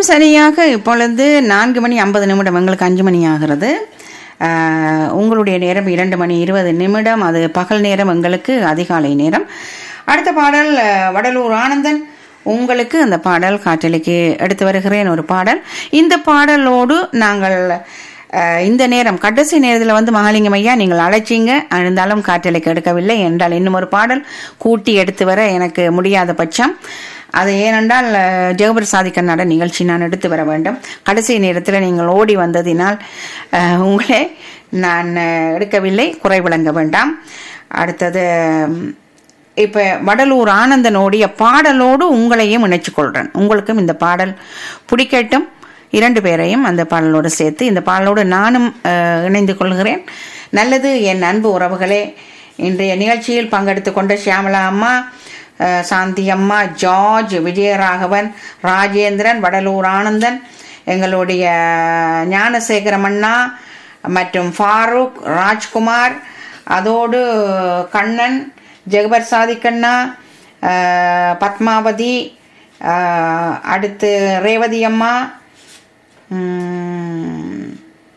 நேரம் சரியாக இப்பொழுது நான்கு மணி ஐம்பது நிமிடம் எங்களுக்கு அஞ்சு மணி ஆகிறது ஆஹ், உங்களுடைய நேரம் இரண்டு மணி இருபது நிமிடம் அது பகல் நேரம் எங்களுக்கு அதிகாலை நேரம் அடுத்த பாடல் அஹ், வடலூர் ஆனந்தன் உங்களுக்கு அந்த பாடல் காற்றலைக்கு எடுத்து வருகிறேன் ஒரு பாடல் இந்த பாடலோடு நாங்கள் அஹ், இந்த நேரம் கடைசி நேரத்தில் வந்து மகாலிங்கம் ஐயா நீங்கள் அழைச்சிங்க இருந்தாலும் காற்றலைக்கு எடுக்கவில்லை என்றால் இன்னும் ஒரு பாடல் கூட்டி எடுத்து வர எனக்கு முடியாத பட்சம் அது ஏனென்றால் அஹ், ஜெகபர் சாதிக்கண்ணாட நிகழ்ச்சி நான் எடுத்து வர வேண்டும் கடைசி நேரத்தில் நீங்கள் ஓடி வந்ததினால் அஹ், உங்களை நான் அஹ், எடுக்கவில்லை குறை விளங்க வேண்டாம் அடுத்தது உம், இப்ப வடலூர் ஆனந்தனோடைய பாடலோடு உங்களையும் இணைச்சுக் கொள்றேன் உங்களுக்கும் இந்த பாடல் பிடிக்கட்டும் இரண்டு பேரையும் அந்த பாடலோடு சேர்த்து இந்த பாடலோடு நானும் அஹ், இணைந்து கொள்கிறேன் நல்லது என் அன்பு உறவுகளே இன்றைய நிகழ்ச்சியில் பங்கெடுத்து கொண்ட ஷியாமலா அம்மா அஹ், சாந்தி அம்மா ஜார்ஜ் விஜயராகவன் ராஜேந்திரன் வடலூர் ஆனந்தன் எங்களுடைய ஞானசேகரம் அண்ணா மற்றும் ஃபாரூக் ராஜ்குமார் அதோடு கண்ணன் ஜெகபர் சாதிக்கண்ணா அஹ், பத்மாவதி அஹ், அடுத்து ரேவதி அம்மா உம்,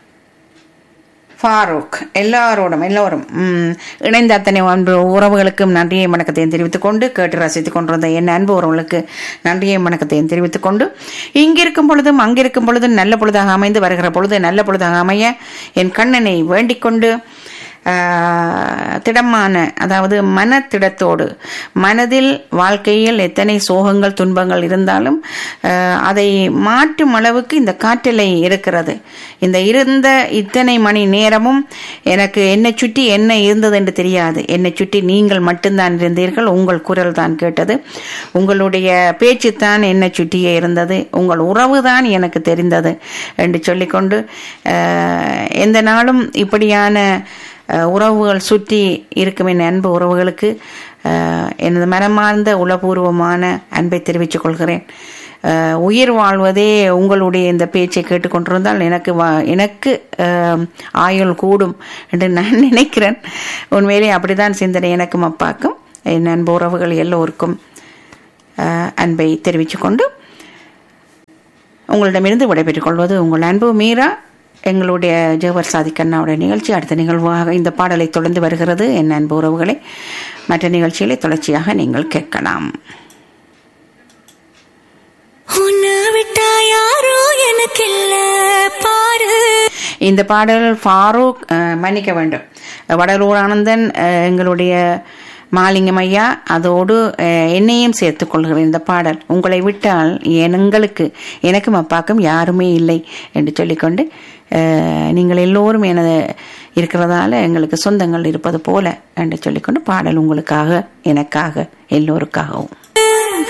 ஃபாரூக் எல்லாரோடும் எல்லோரும் உம், இணைந்த அத்தனை அன்பு உறவுகளுக்கும் நன்றியை வணக்கத்தையும் தெரிவித்துக் கொண்டு கேட்டு ரசித்துக் கொண்டிருந்த என் அன்பு உறவுகளுக்கு நன்றியை வணக்கத்தையும் தெரிவித்துக் கொண்டு இங்கிருக்கும் பொழுதும் அங்கிருக்கும் பொழுதும் நல்ல பொழுதாக அமைந்து வருகிற பொழுது நல்ல பொழுதாக அமைய என் கண்ணனை வேண்டிக் கொண்டு ஆஹ், திடமான அதாவது மனத்திடத்தோடு மனதில் வாழ்க்கையில் எத்தனை சோகங்கள் துன்பங்கள் இருந்தாலும் ஆஹ், அதை மாற்றும் அளவுக்கு இந்த காற்றலை இருக்கிறது இந்த இருந்த இத்தனை மணி நேரமும் எனக்கு என்னை சுற்றி என்ன இருந்தது என்று தெரியாது என்னை சுற்றி நீங்கள் மட்டும்தான் இருந்தீர்கள் உங்கள் குரல் தான் கேட்டது உங்களுடைய பேச்சு தான் என்னை சுற்றியே இருந்தது உங்கள் உறவு தான் எனக்கு தெரிந்தது என்று சொல்லிக்கொண்டு ஆஹ், எந்த நாளும் இப்படியான அஹ், உறவுகள் சுற்றி இருக்கும் என் அன்பு உறவுகளுக்கு அஹ், எனது மனமார்ந்த உளபூர்வமான அன்பை தெரிவித்துக் கொள்கிறேன் அஹ், உயிர் வாழ்வதே உங்களுடைய இந்த பேச்சை கேட்டுக்கொண்டிருந்தால் எனக்கு வா- எனக்கு அஹ், ஆயுள் கூடும் என்று நான் நினைக்கிறேன் உண்மையிலே அப்படிதான் சிந்தனை எனக்கும் அப்பாக்கும் என் அன்பு உறவுகள் எல்லோருக்கும் அஹ், அன்பை தெரிவித்துக் கொண்டு உங்களிடமிருந்து விடைபெற்றுக் கொள்வது உங்கள் அன்பு மீரா எங்களுடைய ஜெகவர் சாதிக்கண்ணாவுடைய நிகழ்ச்சி அடுத்த நிகழ்வாக இந்த பாடலை தொடர்ந்து வருகிறது என் அன்பு உறவுகளை மற்ற நிகழ்ச்சிகளை தொடர்ச்சியாக நீங்கள் கேட்கலாம் உன்னை விட்டா யாரோ எனக்கு இல்ல பாரு இந்த பாடல் ஃபாரூக் அஹ், மன்னிக்க வேண்டும் வடலூர் ஆனந்தன் அஹ், எங்களுடைய மாலிங்கம் ஐயா அதோடு அஹ், என்னையும் சேர்த்துக் கொள்கிறேன் இந்த பாடல் உங்களை விட்டால் எங்களுக்கு எனக்கும் அப்பாக்கும் யாருமே இல்லை என்று சொல்லிக்கொண்டு அஹ், நீங்கள் எல்லோரும் எனது இருக்கிறதால எங்களுக்கு சொந்தங்கள் இருப்பது போல என்று சொல்லிக்கொண்டு பாடல் உங்களுக்காக எனக்காக எல்லோருக்காகவும்